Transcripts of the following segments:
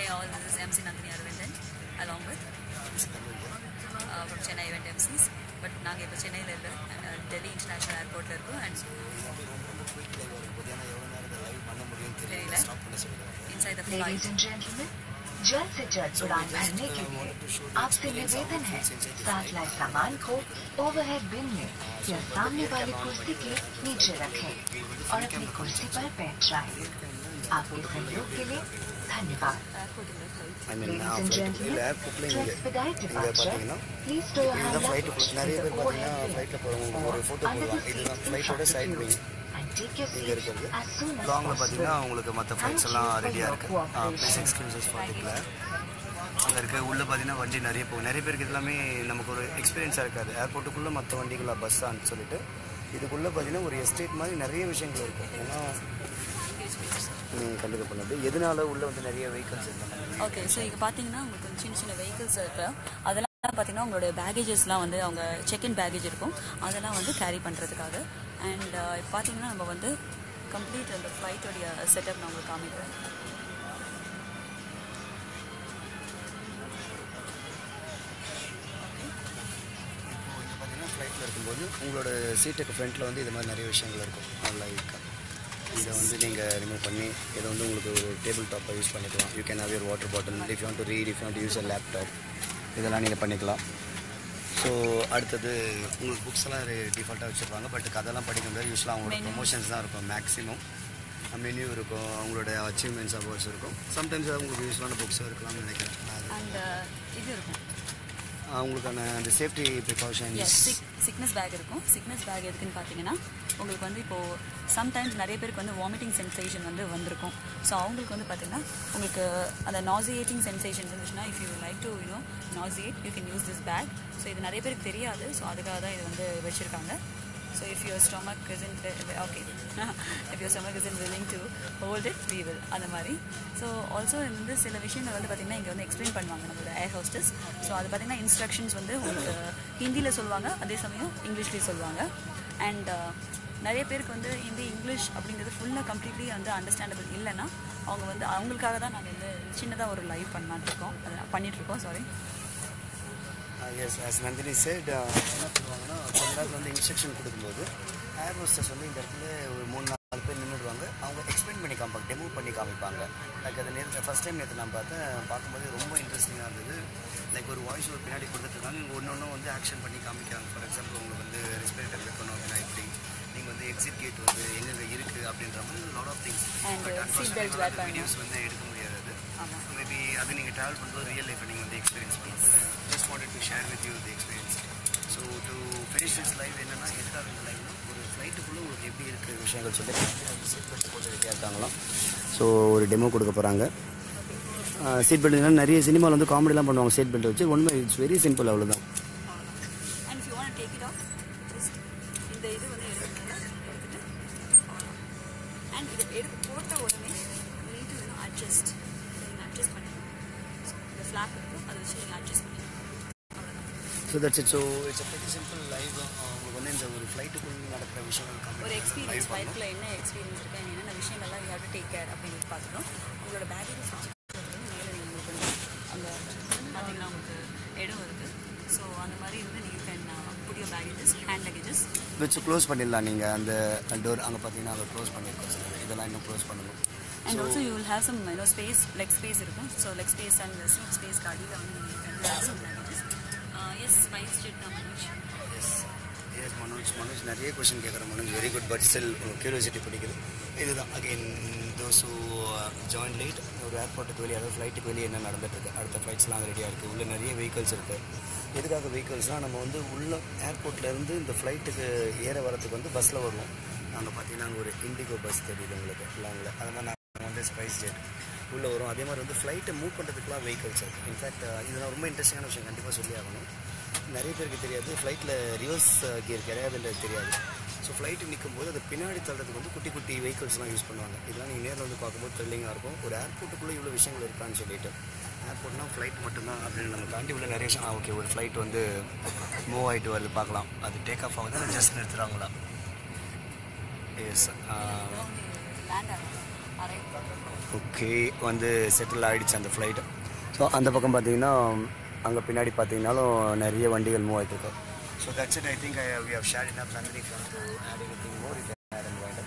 Hey all, this is MC Nandini Aravindan along with uh, from Chennai Event MCs. But நாங்கள் இப்போ சென்னையில் இல்லை and Delhi international ஏர்போர்ட்டில் இருக்கோம் அண்ட் தெரியல inside the Ladies flight and gentlemen, जल्द से जल्द उड़ान भरने के लिए आपसे निवेदन है साथ लाए सामान को ओवरहेड बिन में या सामने वाली कुर्सी के नीचे रखें और अपनी कुर्सी पर बैठ जाएं। आपके सहयोग के लिए धन्यवाद ஏர்போர்ட்டில் flight I mean Ladies and gentlemen, இல்லை ஏர்போர்ட்டில் to இங்கே expedite இங்கே departure, பார்த்தீங்கன்னா please stow your இதுதான் hand ஃப்ளைட்டு luggage நிறைய in பேர் the பார்த்தீங்கன்னா overhead bin ஃப்ளைட்டில் போகிறவங்க ஒரு ஃபோட்டோ under the போடுவாங்க seat இதுதான் in ஃப்ளைட்டோட front side of wing you and take your இங்கே seat இருக்கிறது as soon as லாங்கில் பார்த்தீங்கன்னா possible. உங்களுக்கு மற்ற Thank ஃப்ளைட்ஸ் you எல்லாம் for ரெடியாக your இருக்குது ப்ளீஸ் cooperation. எக்ஸ்கியூசஸ் ஃபார் டிக்கில் அங்கே இருக்க உள்ளே பார்த்தீங்கன்னா வண்டி நிறைய போகும் நிறைய பேருக்கு இது எல்லாமே நமக்கு ஒரு எக்ஸ்பீரியன்ஸாக இருக்காது ஏர்போர்ட்டுக்குள்ளே மற்ற வண்டிகளா பஸ்ஸான்னு சொல்லிட்டு இதுக்குள்ளே பார்த்தீங்கன்னா ஒரு எஸ்டேட் மாதிரி நிறைய விஷயங்கள் இருக்கும் ஏன்னா கண்டிப்பாக பண்ணது எதனால உள்ளே வந்து நிறைய வெஹிக்கல்ஸ் இருக்காங்க ஓகே ஸோ இங்கே பார்த்தீங்கன்னா உங்களுக்கு வந்து சின்ன சின்ன வெஹிக்கிள்ஸ் இருக்கு அதெல்லாம் பார்த்தீங்கன்னா உங்களோட பேகேஜஸ்லாம் வந்து அவங்க செக்இன் பேகேஜ் இருக்கும் அதெல்லாம் வந்து கேரி பண்ணுறதுக்காக அண்ட் இப்போ பார்த்தீங்கன்னா நம்ம வந்து கம்ப்ளீட் அந்த ஃப்ளைட்டோடைய செட்டப் நான் உங்களுக்கு காமிக்கிறேன் இப்போ இங்கே பார்த்தீங்கன்னா ஃப்ளைட்டில் இருக்கும்போது உங்களோட சீட்டுக்கு ஃப்ரண்ட்டில் வந்து இது மாதிரி நிறைய விஷயங்கள் இருக்கும் லைக் இதை வந்து நீங்கள் ரிமூவ் பண்ணி இதை வந்து உங்களுக்கு ஒரு டேபிள் டாப்பை யூஸ் பண்ணிக்கலாம் you can have your water bottle if you to read if you to use a laptop இதெல்லாம் நீங்கள் பண்ணிக்கலாம் ஸோ அடுத்தது உங்களுக்கு புக்ஸ் எல்லாம் டிஃபால்ட்டாக வச்சுருப்பாங்க பட் கதெல்லாம் படிக்க முடியாது யூஸ்வலாக அவங்களோட Menu. ப்ரொமோஷன்ஸ் தான் இருக்கும் மேக்ஸிமம் மெனு இருக்கும் அவங்களோட அச்சீவ்மெண்ட்ஸ் அவார்ட்ஸ் இருக்கும் சம்டைம்ஸ் உங்களுக்கு யூஸ்ஃபுல்லான புக்ஸும் இருக்கலாம்னு நினைக்கிறேன் அது அண்ட் இது இருக்கும் அவங்களுக்கான அந்த safety precautions as sick sickness bag இருக்கும் சிக்னஸ் பேக் எதுக்குன்னு பார்த்தீங்கன்னா உங்களுக்கு வந்து இப்போது சம்டைம்ஸ் நிறைய பேருக்கு வந்து வாமிட்டிங் சென்சேஷன் வந்து வந்திருக்கும் ஸோ அவங்களுக்கு வந்து பார்த்தீங்கன்னா உங்களுக்கு அந்த நாசியேட்டிங் சென்சேஷன் இருந்துச்சுன்னா if you like to you know nauseate you can use this bag so இது நிறைய பேருக்கு தெரியாது ஸோ அதுக்காக தான் இது வந்து வச்சுருக்காங்க so if your stomach isn't okay if your stomach isn't willing to hold it we will அந்த மாதிரி ஸோ ஆல்சோ வந்து சில விஷயங்கள் வந்து பார்த்திங்கன்னா இங்கே வந்து எக்ஸ்பிளைன் பண்ணுவாங்க நம்மளோட ஏர் ஹோஸ்டஸ் ஸோ அது பார்த்திங்கன்னா இன்ஸ்ட்ரக்ஷன்ஸ் வந்து உங்களுக்கு ஹிந்தியில் சொல்லுவாங்க அதே சமயம் இங்கிலீஷ்லேயும் சொல்லுவாங்க அண்ட் நிறைய பேருக்கு வந்து ஹிந்தி இங்கிலீஷ் அப்படிங்கிறது ஃபுல்லாக கம்ப்ளீட்லி வந்து அண்டர்ஸ்டாண்டபிள் இல்லைன்னா அவங்க வந்து அவங்களுக்காக தான் நாங்கள் வந்து சின்னதாக ஒரு லைவ் பண்ணலான்னு இருக்கோம் அதை பண்ணிகிட்ருக்கோம் sorry yes as Nandini said uh, என்ன பண்ணுவாங்கன்னா கொஞ்ச நேரத்தில் வந்து இன்ஸ்ட்ரக்ஷன் கொடுக்கும்போது ஏர் ஹோஸ்டர்ஸ் வந்து இந்த இடத்துல ஒரு மூணு நாலு பேர் நின்றுடுவாங்க அவங்க எக்ஸ்பிளைன் பண்ணி காமிப்பாங்க டெமோ பண்ணி காமிப்பாங்க லைக் அதை நேற்று ஃபஸ்ட் டைம் நேற்று நான் பார்த்தேன் பார்க்கும்போது ரொம்ப இன்ட்ரெஸ்டிங்காக இருந்தது லைக் ஒரு வாய்ஸ் ஒரு பின்னாடி கொடுத்துட்ருக்காங்க இங்கே ஒன்று ஒன்று வந்து ஆக்ஷன் பண்ணி காமிக்கிறாங்க ஃபார் எக்ஸாம்பிள் உங்களுக்கு வந்து ரெஸ்பிரேட்டர் வைக்கணும் அப்படின்னா இப்படி நீங்கள் வந்து எக்ஸிட் கேட் வந்து எங்கெங்கே இருக்குது அப்படின்ற மாதிரி lot of things And, uh, seat belt wear பண்ணணும். வீடியோஸ் வந்து எடுக்க முடியாது அது ஆமாம் மேபி அது நீங்கள் ட்ராவல் பண்ணும்போது ரியல் லைஃப்பை நீங்கள் வந்து எக்ஸ்பீரியன்ஸ் பண்ணும்போது just wanted to share with you the experience so to finish this live என்னன்னா எதுக்காக இந்த லைவ்னா ஒரு ஃப்ளைட்டுக்குள்ளே உங்களுக்கு எப்படி இருக்கிற விஷயங்கள் சொல்லி சீட் பெல்ட் போட்டு ரெடியாக இருக்காங்களாம் ஸோ ஒரு டெமோ கொடுக்க போகிறாங்க சீட் பெல்ட் நிறைய சினிமாவில் வந்து காமெடிலாம் பண்ணுவாங்க சீட் பெல்ட் வச்சு ஒன்றுமே இட்ஸ் வெரி சிம்பிள் அவ்வளோதான் and if you want take it off just இந்த இது வந்து எடுத்துட்டு எடுத்துட்டு அண்ட் இது எடுத்து போட்ட உடனே நீட்டு இன்னும் அட்ஜஸ்ட் நீங்கள் அட்ஜஸ்ட் பண்ணிக்கணும் இந்த ஃப்ளாப் இருக்கும் அதை வச்சு நீங்கள் அட்ஜஸ்ட் பண்ணிக்கணும் அவ்வளோதான் so that's it so it's very simple live உங்களுக்கு வந்து இந்த ஒரு ஃப்ளைட்டுக்குள்ள நடக்கிற விஷயங்கள் ஒரு எக்ஸ்பீரியன்ஸ் லைவ் பண்ணணும் லைஃப்பில் என்ன எக்ஸ்பீரியன்ஸ் இருக்கு and என்னென்ன விஷயங்கள்லாம் you have to take care அப்படின்னு பார்த்துக்கணும் உங்களோட பேக்கேஜஸ் மேலே நீங்கள் உங்களுக்கு வந்து அங்கே பார்த்தீங்கன்னா உங்களுக்கு இடம் இருக்குது ஸோ அந்த மாதிரி வந்து நீங்கள் கேன் புதிய பேக்கேஜஸ் ஹேண்ட் லக்கேஜஸ் வச்சு க்ளோஸ் பண்ணிடலாம் நீங்கள் அந்த டோர் அங்கே பார்த்தீங்கன்னா அதை க்ளோஸ் பண்ணியிருக்கோம் சார் இதெல்லாம் இன்னும் க்ளோஸ் பண்ணணும் and also you will have some you know space leg space இருக்கும் so leg space and seat space அடியில் வந்து நீங்கள் have some packages yes SpiceJet தான் மனோஜ் எஸ் எஸ் மனோஜ் மனோஜ் நிறைய கொஸ்டின் கேட்குற Manoj very good but still curiosity பிடிக்குது இதுதான் அகைன் தோஸ் ஜாயின் லைட் ஒரு ஏர்போர்ட்டுக்கு வெளியே அதாவது ஃப்ளைட்டுக்கு வெளியே என்ன நடந்துட்டு இருக்கு அடுத்த ஃப்ளைட்ஸ்லாம் ரெடியாக இருக்குது உள்ள நிறைய வெஹிக்கல்ஸ் இருக்குது எதுக்காக வெஹிக்கல்ஸ்னால் நம்ம வந்து உள்ள ஏர்போர்ட்லேருந்து இந்த ஃப்ளைட்டுக்கு ஏற வரதுக்கு வந்து பஸ்ஸில் வருவோம் அங்கே பார்த்தீங்கன்னா அங்கே ஒரு இண்டிகோ பஸ் தெரியுது உங்களுக்கு லாங்கில் அதனால் நான் வந்து ஸ்பைஸ் ஜெட் உள்ளே வரும் அதே மாதிரி வந்து ஃப்ளைட்டை மூவ் பண்ணுறதுக்குலாம் வெஹிக்கல்ஸ் இருக்குது இன்ஃபேக்ட் இதெல்லாம் ரொம்ப இன்ட்ரெஸ்டிங்கான விஷயம் கண்டிப்பாக சொல்லி ஆகணும் நிறைய பேருக்கு தெரியாது ஃப்ளைட்டில் ரிவர்ஸ் கியர் கிடையாதுன்றது தெரியாது ஸோ ஃப்ளைட்டு நிற்கும் போது அது பின்னாடி தள்ளுறதுக்கு வந்து குட்டி குட்டி வெஹிக்கல்ஸ்லாம் யூஸ் பண்ணுவாங்க இதெல்லாம் நீங்கள் நேரில் வந்து பார்க்கும்போது த்ரில்லிங்காக இருக்கும் ஒரு ஏர்போர்ட்டுக்குள்ளே இவ்வளோ விஷயங்கள் இருக்கான்னு சொல்லிட்டு ஏர்போர்ட்னா ஃப்ளைட் மட்டும்தான் அப்படின்னு நம்ம தாண்டி உள்ள நிறைய விஷயம் ஓகே ஒரு ஃப்ளைட் வந்து மூவ் ஆகிட்டு வருது பார்க்கலாம் அது டேக் ஆஃப் ஆகுது ஜஸ்ட் நிறுத்துறாங்களா எஸ் லேண்ட் ஆகும் அரை ஓகே வந்து செட்டில் ஆகிடுச்சு அந்த ஃப்ளைட்டு ஸோ அந்த பக்கம் பார்த்தீங்கன்னா அங்கே பின்னாடி பார்த்தீங்கன்னாலும் நிறைய வண்டிகள் மூவ் ஆகிட்டு இருக்கும் so that's it I think I we have share in Nandini from to add anything more it add and wind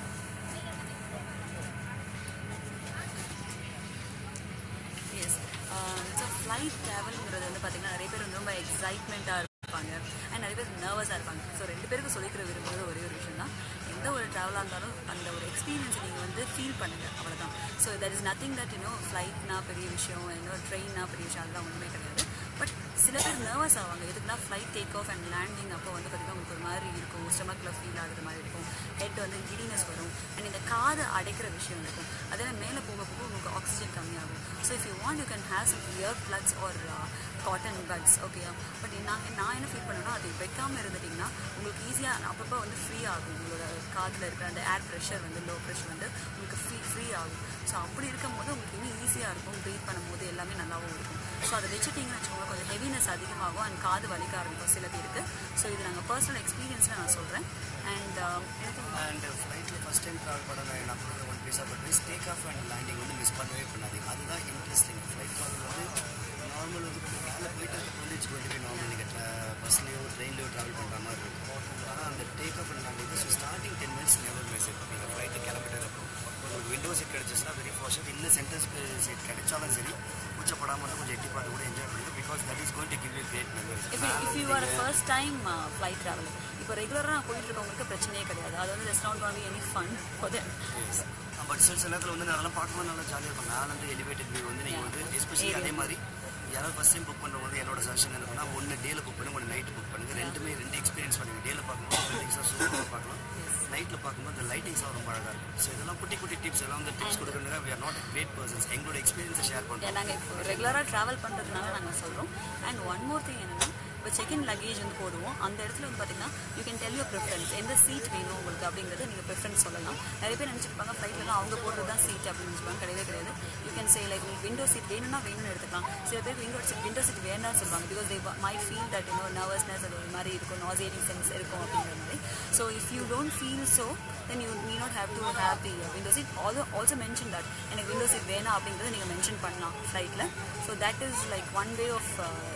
yes so flight ட்ராவல்ங்கிறது வந்து பார்த்தீங்கன்னா நிறைய பேர் வந்து ரொம்ப எக்ஸைட்மெண்ட்டாக இருப்பாங்க அண்ட் நிறைய பேர் நர்வஸாக இருப்பாங்க ஸோ ரெண்டு பேருக்கு சொல்லிக்கிற விரும்புகிறது ஒரே ஒரு விஷயம் தான் எந்த ஒரு ட்ராவலாக இருந்தாலும் அந்த ஒரு எக்ஸ்பீரியன்ஸை நீங்கள் வந்து ஃபீல் பண்ணுங்கள் அவ்வளோதான் so that is nothing that இன்னும் ஃப்ளைட்னா பெரிய விஷயம் இன்னும் ட்ரெயின்னா பெரிய விஷயம் அதெல்லாம் ஒன்றுமே கிடையாது பட் சில பேர் நர்வஸ் ஆவாங்க எதுக்குன்னா flight take off and landing அப்போ வந்து பார்த்திங்கன்னா உங்களுக்கு ஒரு மாதிரி இருக்கும் ஸ்டமக்கில் ஃபீல் ஆகுற மாதிரி இருக்கும் ஹெட் வந்து கிடினஸ் வரும் அண்ட் இந்த காதை அடைக்கிற விஷயம் இருக்கும் அதே மேலே போக போக உங்களுக்கு ஆக்சிஜன் கம்மியாகும் so if you want you can have some ear plugs or cotton buds okay but நாங்கள் நான் என்ன ஃபீல் பண்ணேன்னா அது வைக்காமல் இருந்துட்டிங்கன்னா உங்களுக்கு ஈஸியாக அப்பப்போ வந்து ஃப்ரீ ஆகும் உங்களோட காதில் இருக்கிற அந்த ஏர் ப்ரெஷர் வந்து லோ ப்ரெஷர் வந்து உங்களுக்கு ஃப்ரீ ஃப்ரீ ஆகும் ஸோ அப்படி இருக்கும்போது உங்களுக்கு இன்னும் ஈஸியாக இருக்கும் ப்ரீத் பண்ணும்போது எல்லாமே நல்லாவும் இருக்கும் ஸோ அதை வச்சுட்டிங்கன்னு வச்சுக்கோங்க கொஞ்சம் ஹெவினஸ் அதிகமாகும் அண்ட் காது வலிக்க ஆரம்பிக்கும் சில பேருக்கு ஸோ இது நாங்கள் பர்சனல் எக்ஸ்பீரியன்ஸில் நான் சொல்கிறேன் அண்ட் எனக்கு அண்ட் ஃப்ளைட்டில் ஃபஸ்ட் டைம் ட்ராவல் பண்ண நான் நான் கூட one piece of advice take off and landing வந்து மிஸ் பண்ணவே பண்ணாதீங்க அதுதான் இன்ட்ரெஸ்டிங் ஃப்ளைட் ட்ராவல் வந்து நார்மல் வந்து மேலே போயிட்டு வந்து இட்ஸ் கோயிட்டு போய் நார்மல் நீங்கள் பஸ்லேயோ ட்ரெயின்லையோ ட்ராவல் பண்ணுற மாதிரி இருக்கும் ஆனால் அந்த take off and landing so starting ten minutes never miss இப்போ நீங்கள் ஃப்ளைட்டு கிளம்பிட்டு உங்களுக்கு விண்டோ சீட் கிடச்சிச்சுன்னா வெரி ஃபாஸ்ட் இல்லை சென்டர் சீட் கிடைச்சாலும் சரி கூச்சப்படாமல் வந்து கொஞ்சம் எட்டி பார்த்து கூட என்ஜாய் பண்ணுங்க because that is going to give you great if if you are first time flight travel இப்போ ரெகுலராக நான் போயிட்டு இருக்கவங்களுக்கு பிரச்சனையே கிடையாது அது வந்து rest not any fun for them but சில சில நேரத்தில் வந்து அதெல்லாம் பார்க்கும்போது நல்லா ஜாலியாக இருக்கும் மேலே வந்து எலிவேட்டட் வியூ வந்து நீங்கள் வந்து எஸ்பெஷலி அதே மாதிரி யாராவது ஃபஸ்ட் டைம் புக் பண்ணுறவங்க வந்து என்னோட சஜஷன் என்ன பண்ணால் ஒன்று டேல புக் பண்ணுங்க ஒன்று நைட்டு புக் பண்ணுங்க ரெண்டுமே ரெண்டு எக்ஸ்பீரியன்ஸ் பண்ணுங்க டேல பார்க்கும்போது பில்டிங்ஸாக சூப்பராக பார்க்கலாம் நைட்டில் பார்க்கும்போது அந்த லைட்டிங்ஸ்லாம் ரொம்ப அழகாக இருக்கும் ஸோ இதெல்லாம் குட்டி குட்டி டிப்ஸ் எல்லாம் வந்து டிப்ஸ் கொடுக்குறதுனால we are not great persons எங்களோட எக்ஸ்பீரியன்ஸை ஷேர் பண்ணுறோம் நாங்கள் இப்போ ரெகுலராக ட்ராவல் பண்ணுறதுனால நாங்கள் சொல்கிறோம் அண்ட் ஒன் மோர் திங் என்னென்னா இப்போ செக்இன் லக்கேஜ் வந்து போடுவோம் அந்த இடத்துல வந்து பார்த்தீங்கன்னா you can tell your preference எந்த சீட் வேணும் உங்களுக்கு அப்படிங்கிறது நீங்கள் ப்ரிஃபரன்ஸ் சொல்லலாம் நிறைய பேர் நினச்சிருப்பாங்க ஃப்ளைட்லாம் அவங்க போடுறது தான் சீட் அப்படின்னு நினச்சிப்பாங்க கிடையவே கிடையாது யூ கேன் சே லைக் உங்களுக்கு விண்டோ சீட் வேணும்னா வேணும்னு எடுத்துக்கலாம் சில பேர் விண்டோ சீட் விண்டோ சீட் வேணாம்னு சொல்லுவாங்க because they may feel that you know nervousness அது ஒரு மாதிரி இருக்கும் நாசியேட்டிங் சென்ஸ் இருக்கும் அப்படிங்கிற மாதிரி so if you don't feel so then you need not have to have the window seat also also mention that எனக்கு விண்டோ சீட் வேணாம் அப்படிங்கிறத நீங்கள் மென்ஷன் பண்ணலாம் ஃப்ளைட்டில் so that is like one way of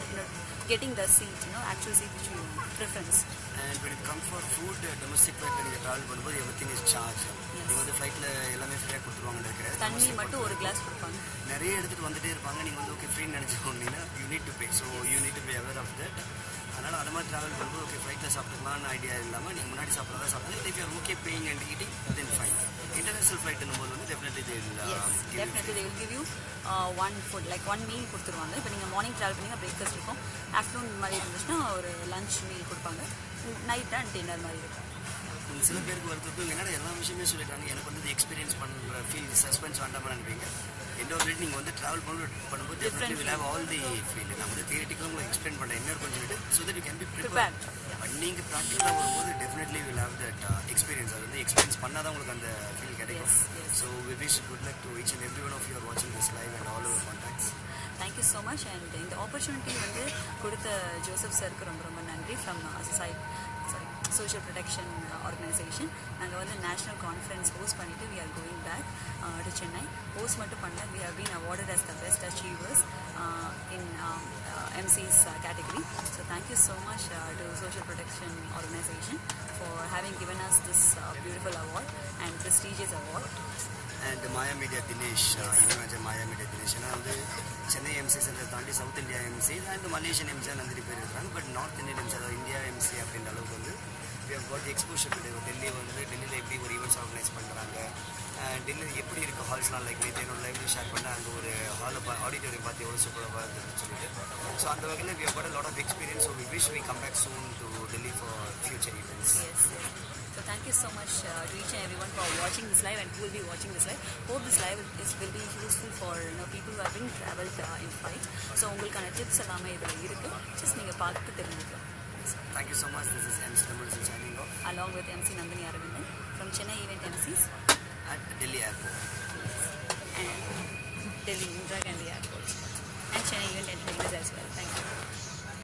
getting the seat, you know, actual seat which you preference. And when it comes for food domestic ஃப்ளைட்டில் நீங்கள் travel பண்ணும்போது every thing is charge நீங்கள் வந்து ஃப்ளைட்டில் எல்லாமே ஃப்ரீயாக கொடுத்துருவாங்கன்னு இருக்கிறேன் தண்ணி மட்டும் ஒரு கிளாஸ் கொடுப்பாங்க நிறைய எடுத்துகிட்டு வந்துட்டே இருப்பாங்க நீங்கள் வந்து ஓகே ஃப்ரீன்னு நினச்சிக்கோங்கன்னா you need to pay so you need to pay aware of that அதனால் அது மாதிரி ட்ராவல் பண்ணும்போது ஓகே ஃப்ளைட்டில் சாப்பிட்டுக்கலாம்னு ஐடியா இல்லாமல் நீங்கள் முன்னாடி சாப்பிட்றதா சாப்பிட்டு if your okay paying and eating then fine international ஃப்ளைட்டுன்னும் போது வந்து definitely Yes, definitely they will give you uh, one food, like one meal கொடுத்துருவாங்க இப்போ நீங்கள் மார்னிங் ட்ராவல் பண்ணீங்கன்னா பிரேக்ஃபாஸ்ட் இருக்கும் ஆஃப்டர்நூன் மாதிரி இருந்துச்சுன்னா ஒரு லஞ்ச் மீல் கொடுப்பாங்க நைட் அண்ட் டின்னர் மாதிரி இருக்கும் சில பேருக்கு ஒருத்தருக்கு என்னடா எல்லா விஷயமே சொல்லிட்டாங்க எனக்கு வந்து எக்ஸ்பீரியன்ஸ் பண்ணுற ஃபீல் சஸ்பென்ஸ் வேண்டாமா நினைப்பீங்க எந்த ஒரு வீட்டு நீங்கள் வந்து ட்ராவல் பண்ண பண்ணும்போது definitely will have all the feel நான் வந்து தியரிட்டிக்கலாக உங்களுக்கு எக்ஸ்பிளைன் பண்ணுறேன் இன்னொரு கொஞ்சம் விட்டு so that you can be prepare Prepared. But நீங்கள் ப்ராக்டிக்கலாக வரும்போது definitely will have that experience அது வந்து எக்ஸ்பீரியன்ஸ் பண்ணால் தான் உங்களுக்கு அந்த ஃபீல் கிடைக்கும் Yes, yes. So we wish good luck to each and every one of you are watching this live and all our contacts thank you so much and இந்த opportunity வந்து கொடுத்த ஜோசப் சருக்கு ரொம்ப ரொம்ப நன்றி from society sorry social protection organisation நாங்கள் வந்து national conference host பண்ணிவிட்டு we are going back to Chennai host மட்டும் பண்ணல we have been awarded as the best achievers in MCs category so thank you so much to social protection organisation for having given us this uh, beautiful award and prestigious award and Maya media Dinesh இவன் Maya media Dinesh ஏன்னா வந்து Chennai MC centre தாண்டி south India MC and Malaysian MC நிறைய பேர் இருக்காங்க but north Indian MC அதாவது India MC அப்படின்ற அளவுக்கு வந்து we have got exposure to Delhi வந்து டெல்லியில் எப்படி ஒரு ஈவெண்ட்ஸ் ஆர்கனைஸ் பண்ணுறாங்க டெல்லியில் எப்படி இருக்குது ஹால்ஸ்லாம் லைக் நேற்று என்னோட லைவ்ல ஷேர் பண்ண அங்கே ஒரு ஹாலில் பா ஆடிட்டோரியம் பார்த்து எவ்வளோ சூப்பராக இருந்துன்னு சொல்லிட்டு ஸோ அந்த வகையில் we have got lot of experience so we wish we come back soon to Delhi for future events Yes, yes. So thank you so much uh, to each and everyone for watching this live and who will be watching this live. Hope this live is will be useful for you know people who have been traveled uh, in flight. So உங்களுக்கான tips எல்லாமே இதில் இருக்கு just நீங்கள் பார்த்து தெரிஞ்சுக்கலாம் thank you so much this is MCs Tamil signing off along with MC Nandini Aravindan from Chennai Event MCs at Delhi airport and Delhi Indira Gandhi Airport and Chennai Event Entertainers as well. Thank you.